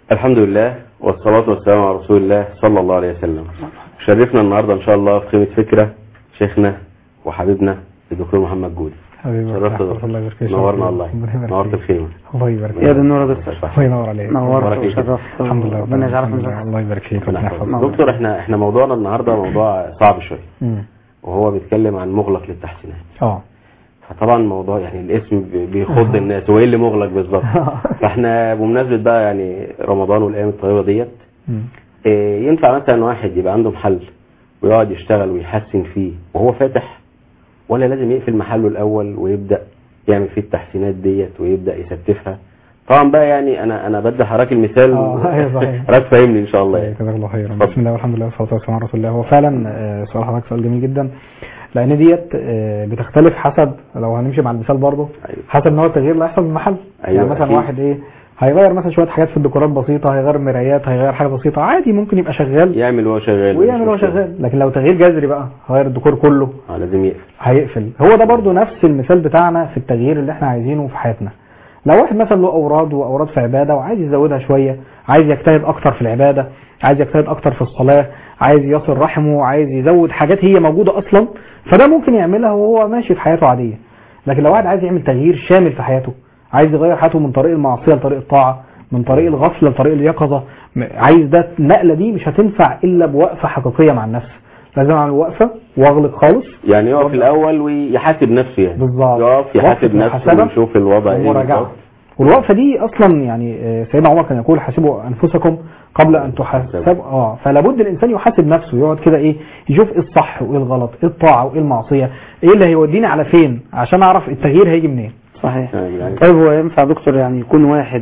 الحمد لله والصلاة والسلام على رسول الله صلى الله عليه وسلم شرفنا النهاردة إن شاء الله في قيمة فكرة شيخنا وحبيبنا الدكتور محمد جودي حبيبي شرفت الله الله يبارك فيك. نورنا والله ربنا يبارك نورت فيك. الخيمة الله يبارك يا ده النور ده الله ينور عليك نورت بارك فيك. وشرفت الحمد لله ربنا يجعلك من الله ذلك. الله يبارك فيك ربنا يحفظك نعم. دكتور احنا احنا موضوعنا النهاردة موضوع صعب شوية مم. وهو بيتكلم عن مغلق للتحسينات اه فطبعا موضوع يعني الاسم بي- بيخض الناس هو ايه اللي مغلق بالظبط فاحنا بمناسبة بقى يعني رمضان والايام الطيبة ديت مم. إيه، ينفع مثلا واحد يبقى عنده محل ويقعد يشتغل ويحسن فيه وهو فاتح ولا لازم يقفل محله الاول ويبدا يعمل فيه التحسينات ديت ويبدا يستفها طبعا بقى يعني انا انا بدي حضرتك المثال آه، أيوة صحيح. حضرتك فاهمني ان شاء الله يعني. جزاك الله خيرا اتفضل. بسم الله والحمد لله والصلاه والسلام على رسول الله هو فعلا آه، سؤال حضرتك سؤال جميل جدا لان ديت آه، بتختلف حسب لو هنمشي مع المثال برضه أيوة. حسب ان هو التغيير اللي هيحصل في المحل أيوة، يعني مثلا أكيد. واحد ايه هيغير مثلا شويه حاجات في الديكورات بسيطه هيغير مرايات هيغير حاجه بسيطه عادي ممكن يبقى شغال يعمل وهو شغال ويعمل مش وهو مشكلة. شغال لكن لو تغيير جذري بقى هيغير الديكور كله اه لازم يقفل هيقفل هو ده برضو نفس المثال بتاعنا في التغيير اللي احنا عايزينه في حياتنا لو واحد مثلا له اوراد واوراد في عباده وعايز يزودها شويه عايز يجتهد اكتر في العباده عايز يجتهد اكتر في الصلاه عايز يصل رحمه عايز يزود حاجات هي موجوده اصلا فده ممكن يعملها وهو ماشي في حياته عاديه لكن لو واحد عايز يعمل تغيير شامل في حياته عايز يغير حياته من طريق المعصيه لطريق الطاعه من طريق الغفله لطريق اليقظه م- عايز ده النقله دي مش هتنفع الا بوقفه حقيقيه مع النفس لازم اعمل وقفه واغلق خالص يعني يقف الاول ويحاسب نفسه يعني بالظبط. يقف يحاسب وقفة نفسه محاسبة ويشوف الوضع ايه ومراجعة بالظبط. والوقفه دي اصلا يعني آه، سيدنا عمر كان يقول حاسبوا انفسكم قبل ان تحاسبوا اه فلا بد الانسان يحاسب نفسه يقعد كده ايه يشوف ايه الصح وايه الغلط ايه الطاعه وايه المعصيه ايه اللي هيوديني على فين عشان اعرف التغيير هيجي منين صحيح يعني طيب هو ينفع دكتور يعني يكون واحد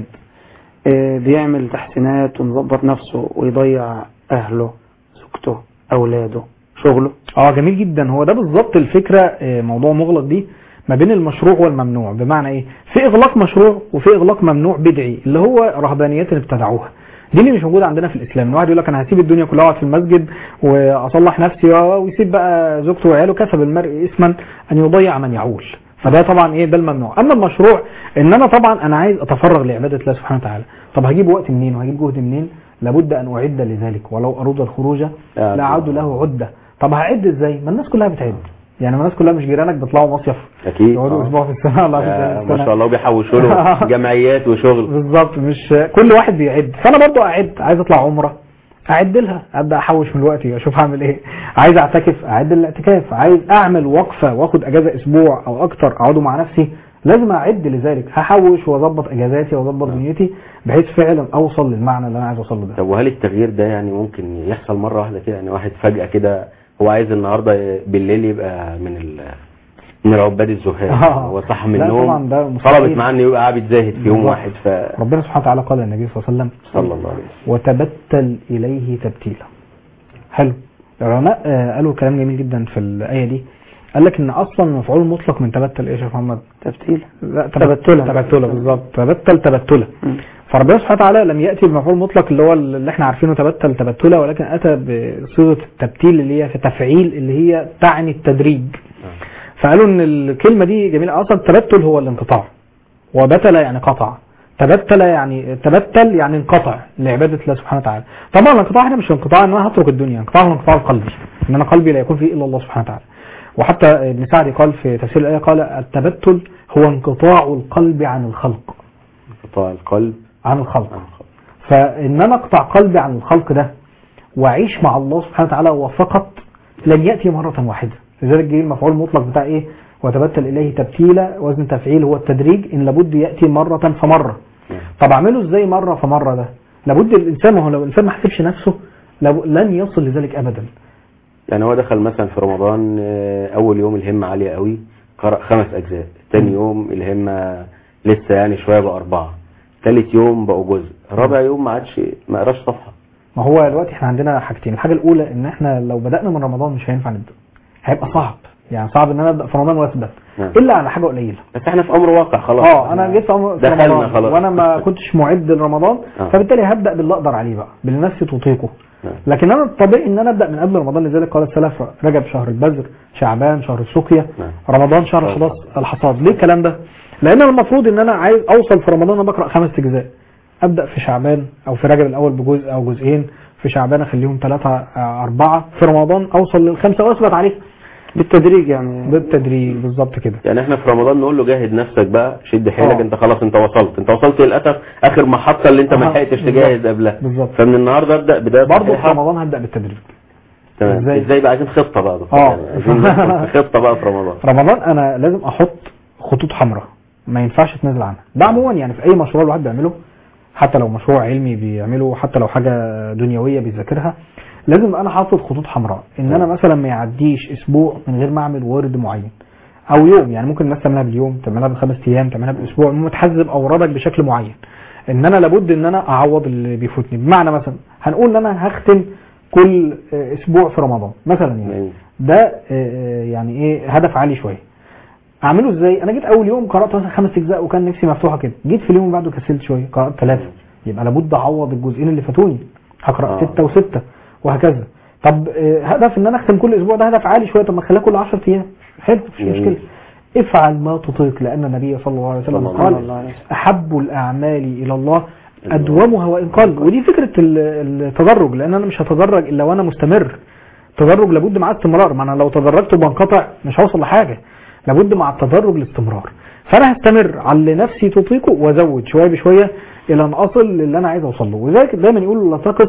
آه، بيعمل تحسينات ومظبط نفسه ويضيع اهله زوجته اولاده شغله اه جميل جدا هو ده بالظبط الفكره آه، موضوع مغلق دي ما بين المشروع والممنوع بمعنى ايه في اغلاق مشروع وفي اغلاق ممنوع بدعي اللي هو رهبانيات اللي ابتدعوها دي اللي مش موجوده عندنا في الاسلام الواحد يقول لك انا هسيب الدنيا كلها اقعد في المسجد واصلح نفسي و- ويسيب بقى زوجته وعياله كفى بالمرء اسما ان يضيع من يعول فده طبعا ايه ده الممنوع اما المشروع ان انا طبعا انا عايز اتفرغ لعباده الله سبحانه وتعالى طب هجيب وقت منين وهجيب جهد منين لابد ان اعد لذلك ولو اراد الخروج آه، لاعد له عده طب هعد ازاي ما الناس كلها بتعد يعني ما الناس كلها مش جيرانك بيطلعوا مصيف اكيد يقعدوا آه. اسبوع في السنه ولا آه، في ما السنة. شاء الله وبيحوشوا له جمعيات وشغل بالظبط مش كل واحد بيعد فانا برضو اعد عايز اطلع عمره اعد لها ابدا احوش من وقتي اشوف هعمل ايه عايز اعتكف اعد الاعتكاف عايز اعمل وقفه واخد اجازه اسبوع او اكتر اقعده مع نفسي لازم اعد لذلك هحوش واظبط اجازاتي واظبط دنيتي بحيث فعلا اوصل للمعنى اللي انا عايز اوصل له ده طب وهل التغيير ده يعني ممكن يحصل مرة واحدة كده يعني واحد فجأة كده هو عايز النهاردة بالليل يبقى من ال من العباد الزهاد آه. هو صح من لا النوم طبعا ده مستحيل. طلبت معاه انه يبقى عابد زاهد في يوم بالظبط. واحد ف ربنا سبحانه وتعالى قال للنبي صلى الله عليه وسلم صلى الله عليه وسلم وتبتل إليه تبتيلا حلو العلماء آه، قالوا كلام جميل جدا في الآية دي قال لك ان اصلا مفعول مطلق من تبتل ايه يا شيخ محمد تبتيل لا تبتلا. تبتلا بالظبط تبتل تبتلا مم. فربنا سبحانه وتعالى لم ياتي بمفعول مطلق اللي هو اللي احنا عارفينه تبتل تبتلا ولكن اتى بصيغه التبتيل اللي هي في تفعيل اللي هي تعني التدريج فقالوا ان الكلمه دي جميله اصلا التبتل هو الانقطاع وبتل يعني قطع تبتل يعني تبتل يعني انقطع لعباده الله سبحانه وتعالى طبعا الانقطاع هنا مش انقطاع ان انا هترك الدنيا انقطاع هو انقطاع القلبي ان انا قلبي لا يكون فيه الا الله سبحانه وتعالى وحتى ابن سعد قال في تفسير الايه قال التبتل هو انقطاع القلب عن الخلق انقطاع القلب عن الخلق عن الخلق. فان انا اقطع قلبي عن الخلق ده واعيش مع الله سبحانه وتعالى وفقط لن ياتي مره واحده لذلك جه المفعول المطلق بتاع ايه وتبتل اليه تبتيلا وزن تفعيل هو التدريج ان لابد ياتي مره فمره نعم. طب اعمله ازاي مره فمره ده لابد الانسان ما هو لو الانسان ما حسبش نفسه لو- لن يصل لذلك ابدا يعني هو دخل مثلا في رمضان آه، اول يوم الهمة عالية قوي قرأ خمس اجزاء تاني يوم الهمة لسه يعني شوية بقى اربعة تالت يوم بقوا جزء رابع يوم ما عادش ما قراش صفحة ما هو دلوقتي احنا عندنا حاجتين الحاجه الاولى ان احنا لو بدانا من رمضان مش هينفع نبدا هيبقى صعب يعني صعب ان انا ابدا في رمضان واثبت نعم. الا على حاجه قليله بس احنا في امر واقع خلاص اه انا جيت في عمر- في دخلنا رمضان خلاص. وانا ما كنتش معد لرمضان آه. فبالتالي هبدا باللي اقدر عليه بقى باللي نفسي تطيقه نعم. لكن انا الطبيعي ان انا ابدا من قبل رمضان لذلك قال السلف رجب شهر البذر شعبان شهر السقيا نعم. رمضان شهر شهر الحصاد الحصاد ليه الكلام ده لان أنا المفروض ان انا عايز اوصل في رمضان انا بقرا خمس اجزاء ابدا في شعبان او في رجب الاول بجزء او جزئين في شعبان اخليهم ثلاثة أربعة في رمضان أوصل للخمسة وأثبت عليه بالتدريج يعني بالتدريج بالظبط كده يعني احنا في رمضان نقول له جاهد نفسك بقى شد حيلك آه. انت خلاص انت وصلت انت وصلت للاسف اخر محطه اللي انت ما آه، لحقتش بالظبط. تجاهد قبلها بالظبط. فمن النهارده ابدا بدايه برضه في صحيحة. رمضان هبدأ بالتدريج تمام إزاي؟ ازاي بقى عايزين خطه بقى آه. يعني عايزين ندخل في خطه بقى في رمضان في رمضان أنا لازم أحط خطوط حمراء ما ينفعش تنزل عنها ده عموما يعني في أي مشروع الواحد بيعمله حتى لو مشروع علمي بيعمله حتى لو حاجة دنيوية بيذاكرها لازم انا حاطط خطوط حمراء ان انا مثلا ما يعديش اسبوع من غير ما اعمل ورد معين او يوم يعني ممكن الناس تعملها باليوم تعملها بخمس ايام تعملها بالاسبوع المهم تحزب اوراقك بشكل معين ان انا لابد ان انا اعوض اللي بيفوتني بمعنى مثلا هنقول ان انا هختم كل آه، اسبوع في رمضان مثلا يعني تمام. ده آه، يعني ايه هدف عالي شويه اعمله ازاي انا جيت اول يوم قرات مثلا خمس اجزاء وكان نفسي مفتوحه كده جيت في اليوم اللي بعده كسلت شويه قرات ثلاثه يبقى لابد اعوض الجزئين اللي فاتوني هقرا آه. سته وسته وهكذا طب آه، هدف ان انا اختم كل اسبوع ده هدف عالي شويه طب ما اخليها كل 10 ايام حلو مفيش جميل. مشكله افعل ما تطيق لان النبي صلى الله عليه وسلم صلى الله قال عليه وسلم. احب الاعمال الى الله ادومها وان قل ودي فكره ال- التدرج لان انا مش هتدرج الا وانا مستمر تدرج لابد معاه استمرار ما انا لو تدرجت وبنقطع مش هوصل لحاجه لابد مع التدرج الاستمرار فانا هستمر على اللي نفسي تطيقه وازود شويه بشويه الى ان اصل للي انا عايز اوصل له ولذلك دايما يقولوا لا تقص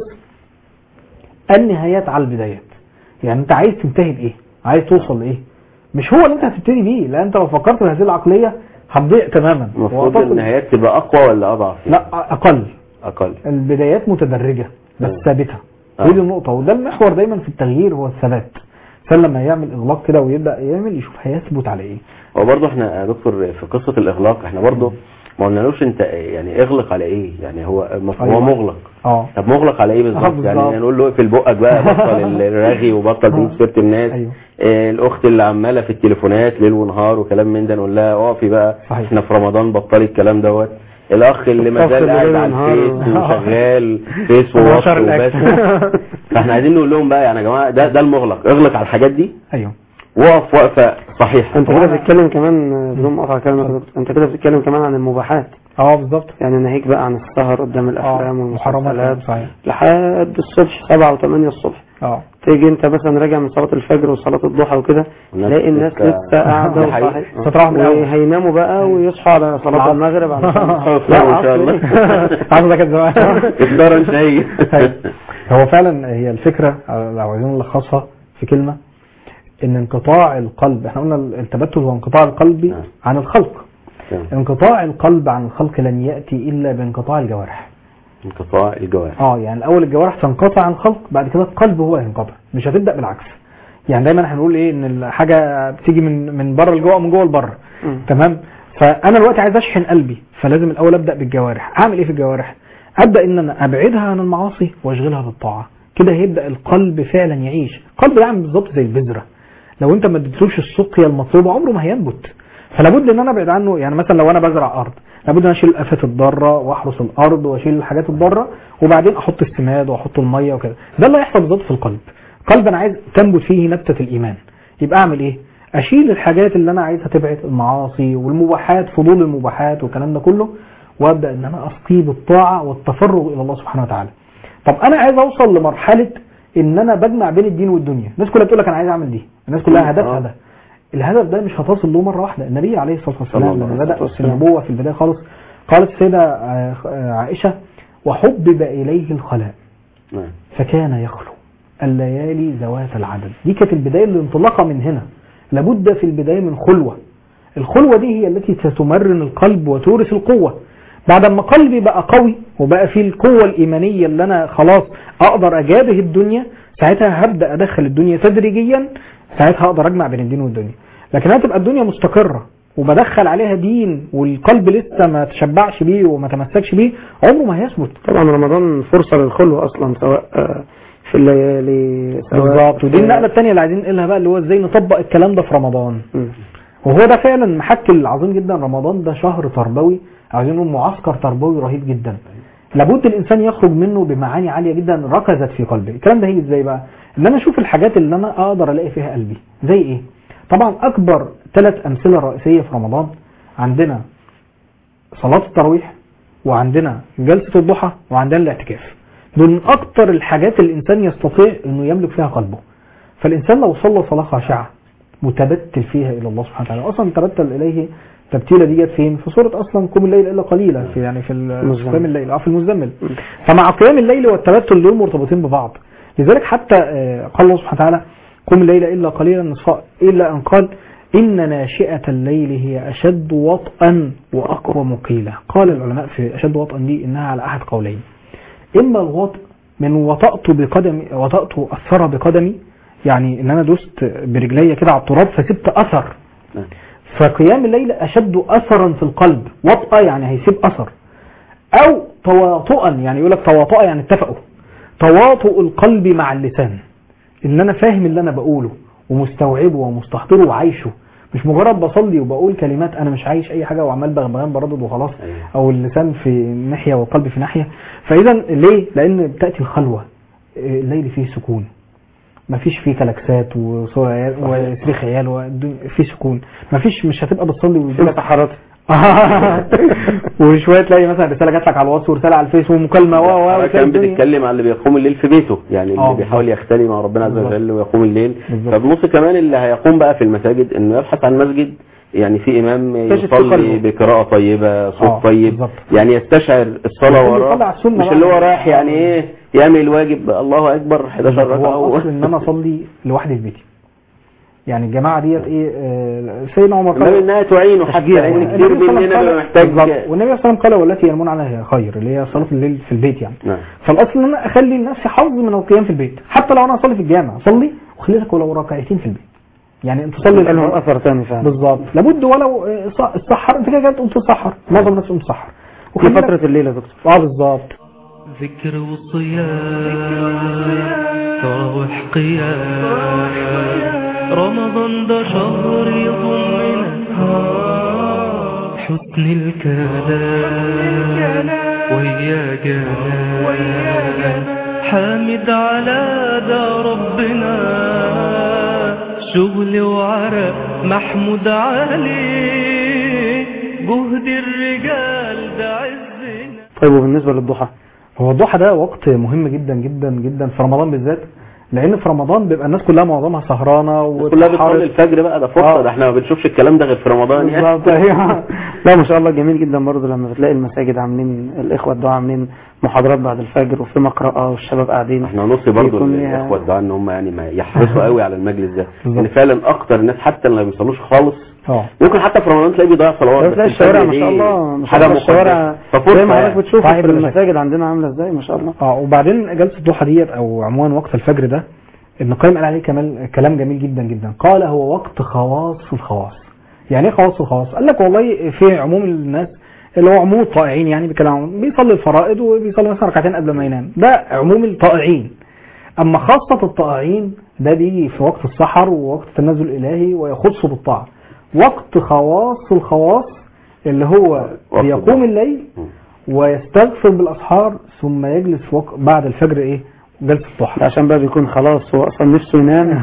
النهايات على البدايات يعني انت عايز تنتهي بايه عايز توصل لايه مش هو اللي انت هتبتدي بيه لان انت لو فكرت بهذه العقليه هتضيع تماما المفروض وهتصل- النهايات تبقى اقوى ولا اضعف لا اقل اقل البدايات متدرجه بس آه. ثابته آه. هي دي النقطه وده المحور دايما في التغيير هو الثبات الانسان لما يعمل اغلاق كده ويبدا يعمل يشوف هيثبت على ايه هو برضه احنا يا دكتور في قصه الاغلاق احنا برضه ما قلنالوش انت يعني اغلق على ايه يعني هو المفروض هو أيوة. مغلق اه طب مغلق على ايه آه، بالظبط بالظبط. يعني نقول له اقفل بقك بقى بطل الرغي وبطل تجيب سيره الناس أيوة. آه، الاخت اللي عماله في التليفونات ليل ونهار وكلام من ده نقول لها اقفي بقى صحيح. احنا في رمضان بطلي الكلام دوت الاخ اللي ما الأخ زال اللي قاعد ليل على ونهار. الفيس وشغال فيس وواتس ونشر وبس الأكل. فاحنا عايزين نقول لهم بقى يعني يا جماعه ده ده المغلق اغلق على الحاجات دي ايوه وقف وقفه صحيحه انت كده بتتكلم كمان بدون مقاطعه كلامك يا دكتور، انت كده بتتكلم كمان عن المباحات اه بالظبط يعني ناهيك بقى عن السهر قدام اه الافلام محرمات والمسلسلات صحيح لحد الصبح 7 و8 الصبح اه تيجي انت مثلا راجع من صلاه الفجر وصلاه الضحى وكده الناس تلاقي الناس لسه- لسه قاعده ده حقيقي. وصاحي تتراوح من الأول. وهيناموا بقى ويصحوا على صلاه العصر. المغرب على لا ان شاء الله عايز ده كان زمان افطار انت هي هو فعلا هي الفكره لو عايزين نلخصها في كلمه ان انقطاع القلب احنا قلنا التبتل هو انقطاع القلب نعم. عن الخلق انقطاع القلب عن الخلق لن ياتي الا بانقطاع الجوارح انقطاع الجوارح اه يعني الاول الجوارح تنقطع عن الخلق بعد كده القلب هو ينقطع مش هتبدا بالعكس يعني دايما احنا هنقول ايه ان الحاجه بتيجي من من بره لجوه ومن جوه لبره مم. تمام فانا دلوقتي عايز اشحن قلبي فلازم الاول ابدا بالجوارح اعمل ايه في الجوارح ابدا ان انا ابعدها عن المعاصي واشغلها بالطاعه كده هيبدا القلب فعلا يعيش القلب ده عامل بالظبط زي البذره لو انت ما اديتلوش السقيا المطلوبه عمره ما هينبت فلابد ان انا ابعد عنه يعني مثلا لو انا بزرع ارض لابد ان اشيل الافات الضاره واحرس الارض واشيل الحاجات الضاره وبعدين احط السماد واحط الميه وكده ده اللي هيحصل بالظبط في القلب قلب انا عايز تنبت فيه نبته الايمان يبقى اعمل ايه اشيل الحاجات اللي انا عايزها تبعد المعاصي والمباحات فضول المباحات والكلام ده كله وابدا ان انا اسقيه بالطاعه والتفرغ الى الله سبحانه وتعالى طب انا عايز اوصل لمرحله ان انا بجمع بين الدين والدنيا الناس كلها بتقول لك انا عايز اعمل دي الناس كلها هدفها آه. ده الهدف ده مش هتصل له مره واحده النبي عليه الصلاه صلى والسلام الله لما عليه بدا في والسلام. النبوه في البدايه خالص قالت السيده آه، آه، عائشه وحبب اليه الخلاء نعم فكان يخلو الليالي ذوات العدد دي كانت البداية الانطلاقة من هنا لابد في البداية من خلوة الخلوة دي هي التي ستمرن القلب وتورث القوة بعد ما قلبي بقى قوي وبقى فيه القوة الإيمانية اللي أنا خلاص أقدر أجابه الدنيا ساعتها هبدأ أدخل الدنيا تدريجيا ساعتها أقدر أجمع بين الدين والدنيا لكن هتبقى الدنيا مستقرة وبدخل عليها دين والقلب لسه ما تشبعش بيه وما تمسكش بيه عمره ما هيثبت طبعا رمضان فرصه للخلوه اصلا سواء آه، في الليالي سواء بالظبط ودي في- النقله الثانيه اللي عايزين نقولها بقى اللي هو ازاي نطبق الكلام ده في رمضان مم. وهو ده فعلا محك العظيم جدا رمضان ده شهر تربوي عايزين نقول معسكر تربوي رهيب جدا لابد الانسان يخرج منه بمعاني عاليه جدا ركزت في قلبه الكلام ده هيجي ازاي بقى ان انا اشوف الحاجات اللي انا اقدر الاقي فيها قلبي زي ايه طبعا اكبر ثلاث امثله رئيسيه في رمضان عندنا صلاه التراويح وعندنا جلسة الضحى وعندنا الاعتكاف دول من أكتر الحاجات اللي الإنسان يستطيع أنه يملك فيها قلبه فالإنسان لو صلى صلاة خاشعة متبتل فيها إلى الله سبحانه وتعالى أصلا تبتل إليه تبتيلة ديت فين في سورة أصلا قوم الليل إلا قليلا في يعني في ال- المزمل. قيام الليل أو في المزمل فمع قيام الليل والتبتل دول مرتبطين ببعض لذلك حتى آه، قال الله سبحانه وتعالى قم الليل إلا قليلا نصفاء إلا أن قال إن ناشئة الليل هي أشد وطئا وأقوى مقيلة قال العلماء في أشد وطئا دي إنها على أحد قولين إما الوطء من وطأت بقدمي وطأت أثر بقدمي يعني إن أنا دوست برجلي كده على التراب فسبت أثر نعم. فقيام الليل أشد أثرا في القلب وطأ يعني هيسيب أثر أو تواطؤا يعني يقول لك تواطؤ يعني اتفقوا تواطؤ القلب مع اللسان ان انا فاهم اللي انا بقوله ومستوعبه ومستحضره وعايشه مش مجرد بصلي وبقول كلمات انا مش عايش اي حاجه وعمال بغبغان بردد وخلاص أيوة. او اللسان في ناحيه والقلب في ناحيه فاذا ليه لان بتاتي الخلوه إيه، الليل فيه سكون مفيش فيه كلاكسات وصوت عيال وصريخ عيال والدنيا- في سكون مفيش مش هتبقى بتصلي في ويجيلك مسحرات وشويه تلاقي مثلا رساله جات لك على الواتس ورساله على الفيس ومكالمه و و حضرتك وتلاقي كان الدنيا- بتتكلم على اللي بيقوم الليل في بيته يعني اللي آه، بيحاول يختلي مع ربنا عز بالظبط. وجل ويقوم الليل بالظبط. فبنص كمان اللي هيقوم بقى في المساجد انه يبحث عن مسجد يعني في امام يجد في يصلي قلبه. بقراءه طيبه صوت آه، طيب بالظبط. يعني يستشعر الصلاه يكون وراه بيطلع السنة مش بقى. اللي هو رايح يعني ايه يعمل الواجب الله اكبر 11 ركعه هو و- اصل ان انا اصلي لوحدي في بيتي يعني الجماعه ديت ايه آه، سيدنا عمر كمان انها تعينه حتى تشجيع. لان والنبي كتير صلى الله عليه مننا وسلم بيبقى قال- محتاج بالظبط. والنبي صلى الله عليه وسلم قال والتي يلمون عليها خير اللي هي صلاه الليل في البيت يعني نعم فالاصل ان انا اخلي لنفسي حظ من القيام في البيت حتى لو انا اصلي في الجامع اصلي وخلي لك ولو ركعتين في البيت يعني انت تصلي يبقى لهم اثر ثاني فعلا بالظبط لابد ولو آه، ص- السحر انت كده كده تقوم تسحر معظم الناس تقوم تسحر في وخلي لك- فترة الليل يا دكتور اه بالظبط ذكر وصيام تراوح قيام رمضان ده شهر يضمنا حسن الكلام ويا جمال حامد على ده ربنا شغل وعرق محمود عليه جهد الرجال ده عزنا طيب وبالنسبة للضحى هو الضحى ده وقت مهم جدا جدا جدا في رمضان بالذات لان في رمضان بيبقى الناس كلها معظمها سهرانه كلها بتصلي وتتحرك. الفجر بقى ده فرصه آه. ده احنا ما بنشوفش الكلام ده غير في رمضان يعني بالظبط أيوة. لا ما شاء الله جميل جدا برضه لما بتلاقي المساجد عاملين الاخوة الدعاء عاملين محاضرات بعد الفجر وفي مقرأة والشباب قاعدين احنا نوصي برضو بيكون ليها- الاخوه الدعاء ان هم يعني ما يحرصوا قوي على المجلس ده بالظبط. لان فعلا اكتر الناس حتى اللي ما بيصلوش خالص اه ممكن حتى في رمضان تلاقيه بيضيع صلوات بس تلاقي الشوارع ما الفجر شاء دي الله ما شاء حاجه الله الشوارع مقدسه ففرصه زي ما حضرتك يعني. بتشوف صحيح في بلا شك. المساجد عندنا عاملة ازاي ما شاء الله اه وبعدين جلسه الضحى ديت او عموما وقت الفجر ده ابن القيم قال عليه كمان كلام جميل جدا جدا قال هو وقت خواص الخواص يعني ايه خواص الخواص قال لك والله في عموم الناس اللي هو عموم الطائعين يعني بيتكلم عن- بيصلي الفرائض وبيصلي مثلا ركعتين قبل ما ينام ده عموم الطائعين اما خاصه الطائعين ده بيجي في وقت السحر ووقت التنزل الالهي ويخص بالطاعه وقت خواص الخواص اللي هو وقت بيقوم الضحى. الليل م. ويستغفر بالاسحار ثم يجلس في وق- بعد الفجر ايه جلسه الضحى عشان بقى بيكون خلاص هو اصلا نفسه ينام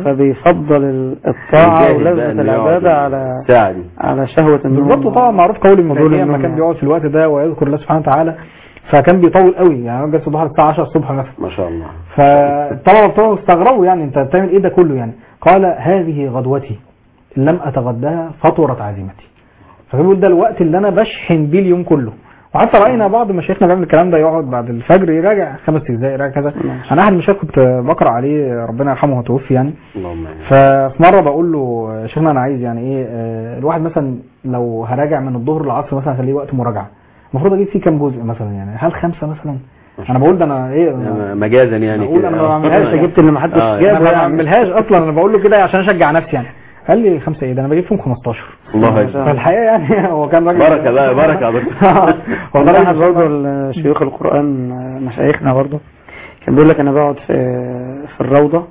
فبيفضل ال- الطاعة يجاهد بقى ولذة إنه يقعد العبادة على الساعه دي على شهوة النوم بالظبط طبعا معروف قول ابن فضول تيميه لما النوم كان يعني. بيقعد في الوقت ده ويذكر الله سبحانه وتعالى فكان بيطول قوي يعني جلسه الضحى الساعه 10 الصبح مثلا ما شاء الله فالطلبه بتوعه استغربوا يعني انت بتعمل ايه ده كله يعني قال هذه غدوتي إن لم اتغداها فطرت عزيمتي فكان بيقول ده الوقت اللي انا بشحن بيه اليوم كله وحتى راينا بعض مشايخنا بيعمل الكلام ده يقعد بعد الفجر يراجع خمس اجزاء يراجع كذا ماشي. انا احد المشايخ كنت بقرا عليه ربنا يرحمه وتوفي يعني اللهم امين ففي مره بقول له يا شيخنا انا عايز يعني ايه آه، الواحد مثلا لو هراجع من الظهر للعصر مثلا اخليه وقت مراجعه المفروض اجيب فيه كام جزء مثلا يعني هل خمسه مثلا انا بقول ده انا ايه أنا مجازا يعني بقول كده. انا ما بعملهاش انت جبت اللي محدش آه، جابه انا ما يعني. بعملهاش اصلا انا بقول له كده عشان اشجع نفسي يعني قال لي خمسه ايه ده انا بجيب فيهم 15 الله اكبر فالحقيقه يعني هو كان راجل بركه بقى بركه يا دكتور هو ده والله احد راجل برضه شيوخ القرآن مشايخنا برضه كان بيقول لك انا بقعد في في الروضة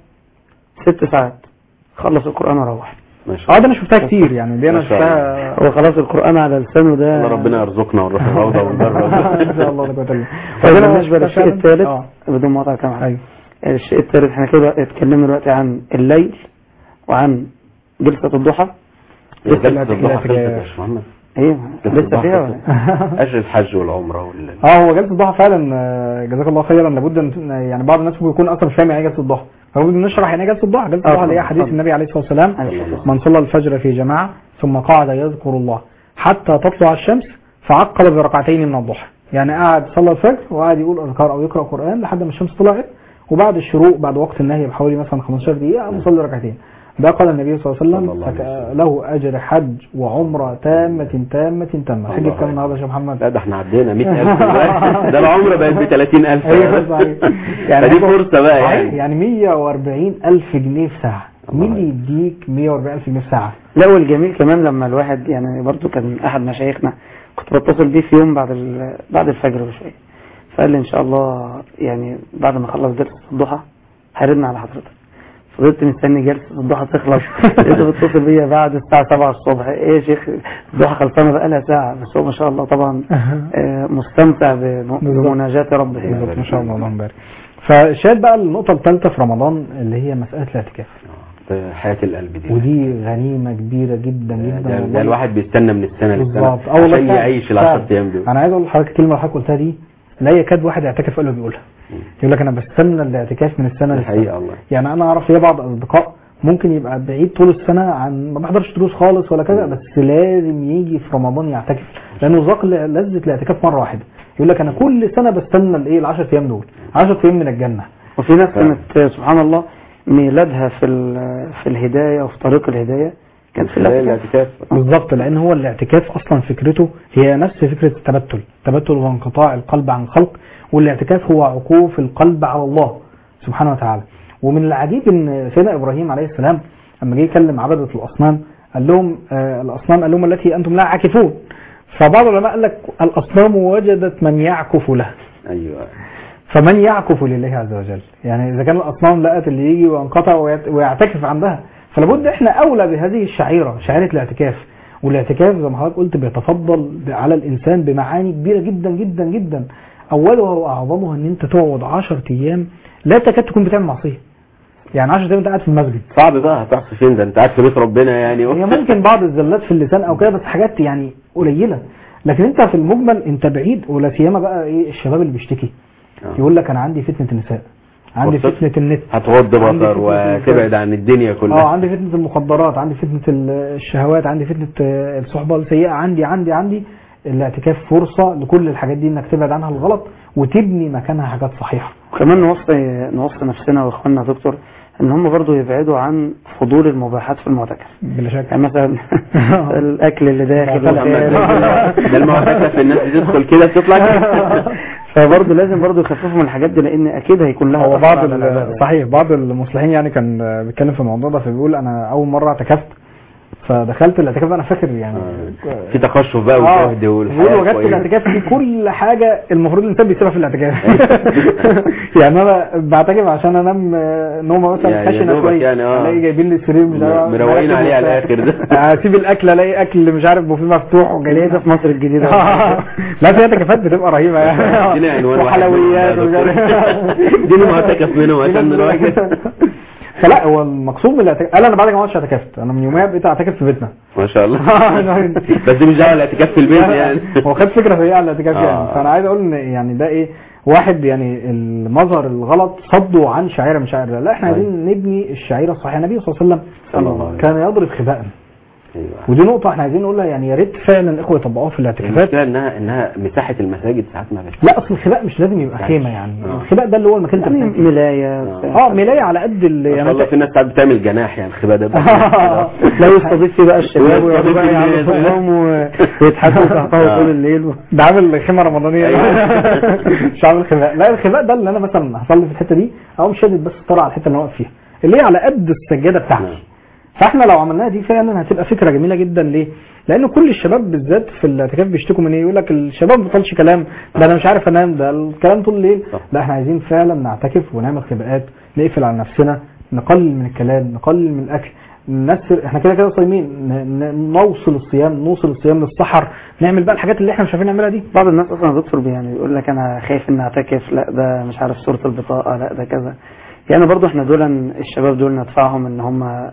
ست ساعات خلص القرآن واروح ما شاء اه الله ده انا شفتها كتير يعني دي انا ما شاء شفتها هو خلاص القرآن على لسانه ده الله ربنا يرزقنا ونروح الروضه ونجرب ان شاء الله لا قوه الا بالله طيب فأنا بالنسبة للشيء فعلاً- الثالث اه بدون مقاطعة كام حاجة ايوه الشيء الثالث احنا كده اتكلمنا دلوقتي عن الليل وعن جلسة الضحى جلسة الضحى الاعتكاف. خلصت يا شيخ محمد ايه جلسة لسه فيها ولا الضحى اجر الحج والعمره وال... اه هو جلسه الضحى فعلا آه، جزاك الله خيرا لابد ان يعني بعض الناس ممكن يكون اصلا مش فاهم يعني ايه جلسه الضحى فلابد نشرح يعني ايه جلسه الضحى جلسه آه، الضحى اللي هي طبعاً، حديث طبعاً. النبي عليه الصلاه والسلام عليه الصلاة والسلام. من صلى الفجر في جماعه ثم قعد يذكر الله حتى تطلع الشمس فعقب بركعتين من الضحى يعني قعد صلى الفجر وقعد يقول اذكار او يقرا قران لحد ما الشمس طلعت وبعد الشروق بعد وقت النهي بحوالي مثلا 15 دقيقه مصلي ركعتين ده قال النبي صلى الله عليه صلى وسلم الله عليه فك- له اجر حج وعمره تامه تامه تامه حج الله كام النهارده يا شيخ محمد لا ده احنا عدينا 100000 دلوقتي ده العمره بقت ب 30000 ايوه صحيح يعني دي فرصه بقى صحيح، يعني يعني 140 الف جنيه في ساعه الله مين اللي يديك 140 الف جنيه في ساعه لا والجميل كمان لما الواحد يعني برضو كان احد مشايخنا كنت بتصل بيه في يوم بعد ال- بعد الفجر بشويه فقال لي ان شاء الله يعني بعد ما اخلص جلسه الضحى هردنا على حضرتك فضلت مستني جلسه الضحى تخلص لقيته بتصل بيا بعد الساعه 7 الصبح ايه يا شيخ الضحى خلصانه بقالها ساعه بس هو ما شاء الله طبعا آه، مستمتع بم- بمناجاه ربه يعني. بالظبط ما شاء الله اللهم بارك فشاهد بقى النقطه الثالثه في رمضان اللي هي مساله الاعتكاف ده حياه القلب دي ودي غنيمه كبيره جدا جدا ده, والله. ده الواحد بيستنى من السنه للسنه بالظبط اه والله عشان فعلا. يعيش ال فعلا. 10 ايام دول انا عايز اقول لحضرتك الكلمه اللي حضرتك قلتها دي لا يكاد واحد يعتكف قلبه بيقولها يقول لك انا بستنى الاعتكاف من السنه ده للسنه حقيقه والله يعني انا اعرف ليا بعض اصدقاء ممكن يبقى بعيد طول السنه عن ما بيحضرش دروس خالص ولا كذا بس لازم يجي في رمضان يعتكف لانه ذاق ل- لذه الاعتكاف مره واحده يقول لك انا كل سنه بستنى الايه ال 10 ايام دول 10 ايام من الجنه وفي ناس كانت سبحان الله ميلادها في ال- في الهدايه وفي طريق الهدايه كان في خلال الاعتكاف الاعتكاف بالظبط لان هو الاعتكاف اصلا فكرته هي نفس فكره التبتل التبتل هو انقطاع القلب عن الخلق والاعتكاف هو عكوف القلب على الله سبحانه وتعالى ومن العجيب ان سيدنا ابراهيم عليه السلام لما جه يكلم عبده الاصنام قال لهم آه الاصنام قال لهم التي انتم لها عاكفون فبعض العلماء قال لك الاصنام وجدت من يعكف لها ايوه فمن يعكف لله عز وجل يعني اذا كان الاصنام لقت اللي يجي وينقطع ويت- ويعتكف عندها فلابد احنا اولى بهذه الشعيره شعيره الاعتكاف والاعتكاف زي ما حضرتك قلت بيتفضل ب- على الانسان بمعاني كبيره جدا جدا جدا اولها واعظمها ان انت تقعد 10 ايام لا تكاد تكون بتعمل معصيه يعني 10 ايام انت قاعد في المسجد صعب بقى هتعصي فين ده انت قاعد في بيت ربنا يعني هي ممكن بعض الزلات في اللسان او كده بس حاجات يعني قليله لكن انت في المجمل انت بعيد ولا سيما بقى ايه الشباب اللي بيشتكي آه. يقول لك انا عندي فتنه النساء عندي وصلت. فتنه النت هتغض عندي بصر فتنة وتبعد عن الدنيا اه كلها عندي فتنه المخدرات عندي فتنه ال- الشهوات عندي فتنه آه، الصحبه السيئه عندي عندي عندي الاعتكاف فرصه لكل الحاجات دي انك تبعد عنها الغلط وتبني مكانها حاجات صحيحه وكمان نوصي نوصي نفسنا واخواننا يا دكتور ان هم برضو يبعدوا عن فضول المباحات في المعتكف بلا شك يعني مثلا الاكل اللي داخل محمد والخارج. ده المعتكف الناس بتدخل كده بتطلع كده فبرضه لازم برضه يخففوا من الحاجات دي لان اكيد هيكون لها هو أثر بعض على ال- العبادة. صحيح بعض المصلحين يعني كان آه، بيتكلم في الموضوع ده فبيقول انا اول مره اعتكفت فدخلت الاعتكاف انا فاكر يعني في تخشف بقى اه وجهد بيقول والحياه وجدت كويسة. الاعتكاف في كل حاجه المفروض الانسان بيسيبها في الاعتكاف يعني انا بعتكف عشان انام آه، نومه مثلا يعني يا خشنه دوبك كويس يعني اه. الاقي جايبين لي السرير مش عارف مروقين عليه على مرتب الآخر ده. وبتاع. اسيب الاكل الاقي اكل مش عارف بوفيه مفتوح اللي هي وجاي ده في مصر الجديدة لا في اعتكافات بتبقى رهيبه يعني اديني عنوان واحد وحلويات منهم ومش بقى يا عارف. دكتور. اديني معتكف منهم عشان نروح فلا هو المقصود من الاعتكاف قال انا بعد ما عملتش اعتكفت انا من يوميها بقيت اعتكف في بيتنا ما شاء الله بس دي مش دعوه الاعتكاف في البيت يعني هو خد فكره سيئه على الاعتكاف يعني آه. فانا عايز اقول ان يعني ده ايه واحد يعني المظهر الغلط صده عن شعيره من شعائر الله لا احنا أيوة. عايزين نبني الشعيره الصحيحه النبي صلى الله عليه وسلم صلى الله عليه كان يضرب خباء ايوه ودي نقطه احنا عايزين نقولها يعني يا ريت فعلا الاخوه يطبقوها في الاعتكافات المشكله انها انها مساحه المساجد ساعات ما بت لا اصل الخباء مش لازم يبقى يعني. خيمه يعني آه. الخباء ده اللي هو المكان يعني اللي ملاية اه ملايه على قد اللي ما شاء يعني الله انت- في ناس ساعات بتعمل جناح يعني الخباء ده لا يستضيف فيه بقى الشباب ويستضيف ويقعدوا بقى فيه يعملوا الناس. فوقهم و- ويضحكوا ويتهطوا آه. طول الليل و- ده عامل خيمه رمضانيه أيوة. مش عامل خباء لا الخباء ده اللي انا مثلا هصلي في الحته دي او مش شادد بس الطرع على الحته اللي انا واقف فيها اللي هي على قد السجاده بتاعتي نعم. فاحنا لو عملناها دي فعلا هتبقى فكره جميله جدا ليه؟ لان كل الشباب بالذات في الاعتكاف بيشتكوا من ايه؟ يقول لك الشباب ما بيطلش كلام ده انا مش عارف انام ده الكلام طول الليل صح. لا احنا عايزين فعلا نعتكف ونعمل خباءات نقفل على نفسنا نقلل من الكلام نقلل من الاكل نسر احنا كده كده صايمين ن- ن- نوصل الصيام نوصل الصيام للسحر نعمل بقى الحاجات اللي احنا مش عارفين نعملها دي بعض الناس اصلا يا دكتور يعني بيقول لك انا خايف ان اعتكف لا ده مش عارف صورة البطاقة لا ده كذا يعني برضو احنا دول الشباب دول ندفعهم ان هم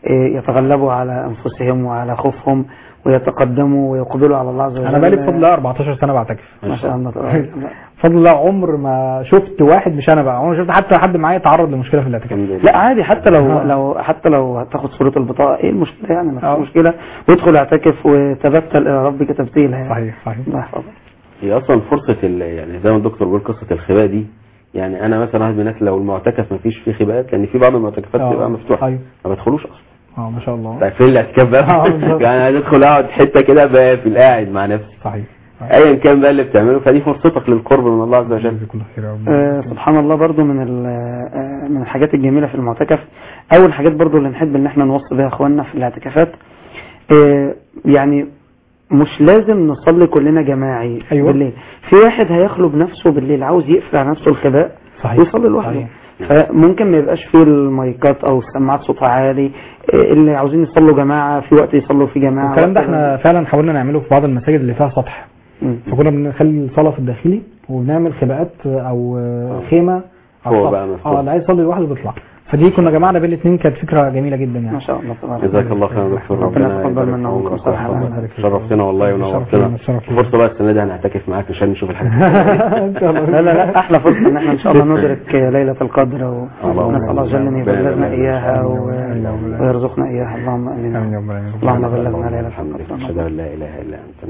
آه، يتغلبوا على أنفسهم وعلى خوفهم ويتقدموا ويقبلوا على الله عز وجل انا بقالي بفضل الله 14 سنه بعتكف ما شاء الله تبارك الله. بفضل الله عمر ما شفت واحد مش انا بقى عمر ما شفت حتى حد معايا تعرض لمشكله في الاعتكاف الحمد لله لا عادي حتى لو آه. لو حتى لو هتاخد صورة البطاقة ايه المشكلة يعني ما آه. فيش مشكلة وادخل اعتكف وتبتل الى ربك تبتيلا يعني صحيح صحيح الله يحفظك هي اصلا فرصه ال- يعني زي ما الدكتور بيقول قصه الخباء دي يعني انا مثلا واحد من الناس لو المعتكف ما فيش فيه خباءات لان في بعض المعتكفات آه. بتبقى مفتوحه أيوة. ما بدخلوش اصلا اه ما شاء الله طيب فين الاعتكاف آه، بقى بالظبط. يعني عايز ادخل اقعد حته كده بقى في القاعد مع نفسي صحيح ايا كان بقى اللي بتعمله فدي فرصتك للقرب من الله عز وجل جزاك الله خير يا رب آه سبحان الله برضو من ال- آه، من الحاجات الجميلة في المعتكف اول حاجات برضو اللي نحب ان احنا نوصي بها اخواننا في الاعتكافات آه يعني مش لازم نصلي كلنا جماعي أيوة. بالليل في واحد هيخلو بنفسه بالليل عاوز يقفل على نفسه الخباء صحيح ويصلي لوحده صحيح. فممكن ما يبقاش فيه المايكات او السماعات صوتها عالي آه، اللي عاوزين يصلوا جماعة في وقت يصلوا فيه جماعة الكلام ده وقت- احنا فعلا حاولنا نعمله في بعض المساجد اللي فيها سطح مم. فكنا بنخلي الصلاه في الداخلي وبنعمل خباءات او خيمه على فوق السطح. بقى مفتوح. اه اللي عايز يصلي لوحده بيطلع فدي كنا جمعنا بين الاثنين كانت فكره جميله جدا يعني ما شاء الله تبارك جزاك الله خيرا يا دكتور ربنا ربنا يتقبل يبارك منا في ومنكم عمرك صالح ويحفظك. الأعمال. شرفتنا والله ونورتنا الشرف لينا. فرصه بقى السنه دي هنعتكف معاك عشان نشوف الحاجات ان شاء الله لا لا لا احلى فرصه ان احنا ان شاء الله ندرك ليله القدر اللهم ونسال الله جل ان آمين. يبلغنا آمين. اياها و- آمين. ويرزقنا اياها اللهم آمين امين يا رب العالمين. اللهم بلغنا ليله الحمد لله اشهد القدر ان لا اله الا انت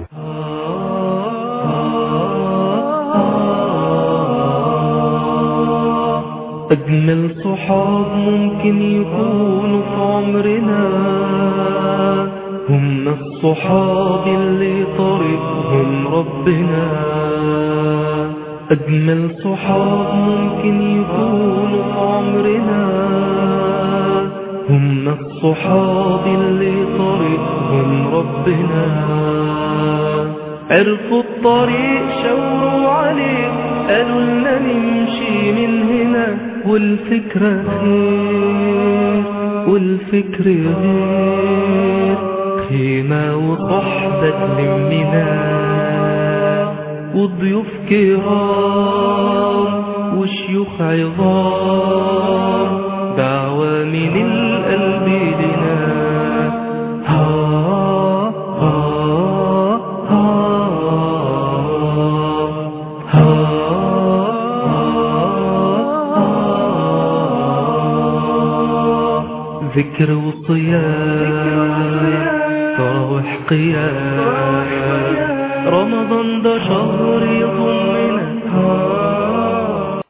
أجمل صحاب ممكن يكونوا في عمرنا هم الصحاب اللي طريقهم ربنا أجمل صحاب ممكن يكونوا في عمرنا هم الصحاب اللي طريقهم ربنا عرفوا الطريق شاوروا عليه قالوا لنا نمشي من هنا والفكرة خير والفكر غير خيمة وصحبة تلمنا وضيوف كرام وشيوخ عظام دعوة من القلب لنا ها ها ها ها ذكر وصيام تراوح قيام رمضان ده شهر يضمنا